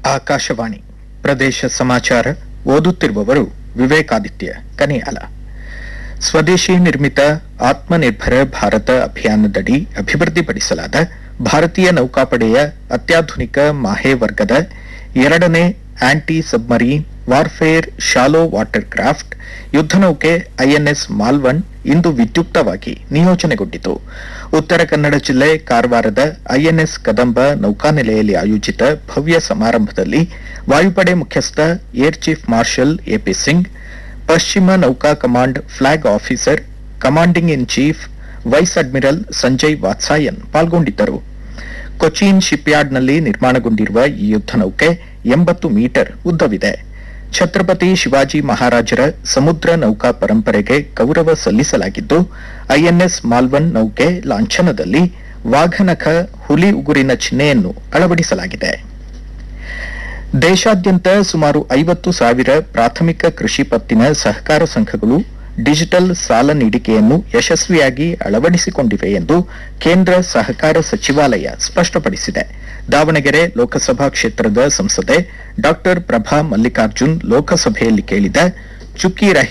ಆಕಾಶವಾಣಿ ಪ್ರದೇಶ ಸಮಾಚಾರ ಓದುತ್ತಿರುವವರು ವಿವೇಕಾದಿತ್ಯ ಕನಿಯಾಲ ಸ್ವದೇಶಿ ನಿರ್ಮಿತ ಆತ್ಮನಿರ್ಭರ ಭಾರತ ಅಭಿಯಾನದಡಿ ಅಭಿವೃದ್ಧಿಪಡಿಸಲಾದ ಭಾರತೀಯ ನೌಕಾಪಡೆಯ ಅತ್ಯಾಧುನಿಕ ಮಾಹೆ ವರ್ಗದ ಎರಡನೇ anti submarine warfare shallow water craft ಯುದ್ಧನೌಕೆ ಐಎನ್ಎಸ್ ಮಾಲ್ವನ್ ಇಂದು ವಿದ್ಯುಕ್ತವಾಗಿ ನಿಯೋಜನೆಗೊಂಡಿತು ಉತ್ತರ ಕನ್ನಡ ಜಿಲ್ಲೆ ಕಾರವಾರದ ಐಎನ್ಎಸ್ ಕದಂಬ ನೌಕಾನೆಲೆಯಲ್ಲಿ ಆಯೋಜಿತ ಭವ್ಯ ಸಮಾರಂಭದಲ್ಲಿ ವಾಯುಪಡೆ ಮುಖ್ಯಸ್ಥ air chief marshal AP Singh ಪಶ್ಚಿಮ ನೌಕಾ command flag officer commanding in chief vice admiral Sanjay Vatsayan ಪಾಲ್ಗೊಂಡಿದ್ದರು ಕೊಚ್ಚಿನ್ ಶಿಪ್ಯಾರ್ಡ್ನಲ್ಲಿ ನಿರ್ಮಾಣಗೊಂಡಿರುವ ಈ ಯುದ್ಧ ನೌಕೆ ಎಂಬತ್ತು ಮೀಟರ್ ಉದ್ದವಿದೆ ಛತ್ರಪತಿ ಶಿವಾಜಿ ಮಹಾರಾಜರ ಸಮುದ್ರ ನೌಕಾ ಪರಂಪರೆಗೆ ಗೌರವ ಸಲ್ಲಿಸಲಾಗಿದ್ದು ಐಎನ್ಎಸ್ ಮಾಲ್ವನ್ ನೌಕೆ ಲಾಂಛನದಲ್ಲಿ ವಾಘನಖ ಹುಲಿ ಉಗುರಿನ ಚಿಹ್ನೆಯನ್ನು ಅಳವಡಿಸಲಾಗಿದೆ ದೇಶಾದ್ಯಂತ ಸುಮಾರು ಐವತ್ತು ಸಾವಿರ ಪ್ರಾಥಮಿಕ ಕೃಷಿ ಪತ್ತಿನ ಸಹಕಾರ ಸಂಘಗಳು ಡಿಜಿಟಲ್ ಸಾಲ ನೀಡಿಕೆಯನ್ನು ಯಶಸ್ವಿಯಾಗಿ ಅಳವಡಿಸಿಕೊಂಡಿವೆ ಎಂದು ಕೇಂದ್ರ ಸಹಕಾರ ಸಚಿವಾಲಯ ಸ್ಪಷ್ಟಪಡಿಸಿದೆ ದಾವಣಗೆರೆ ಲೋಕಸಭಾ ಕ್ಷೇತ್ರದ ಸಂಸದೆ ಡಾ ಪ್ರಭಾ ಮಲ್ಲಿಕಾರ್ಜುನ್ ಲೋಕಸಭೆಯಲ್ಲಿ ಕೇಳಿದ ಚುಕ್ಕಿ ರಹಿತ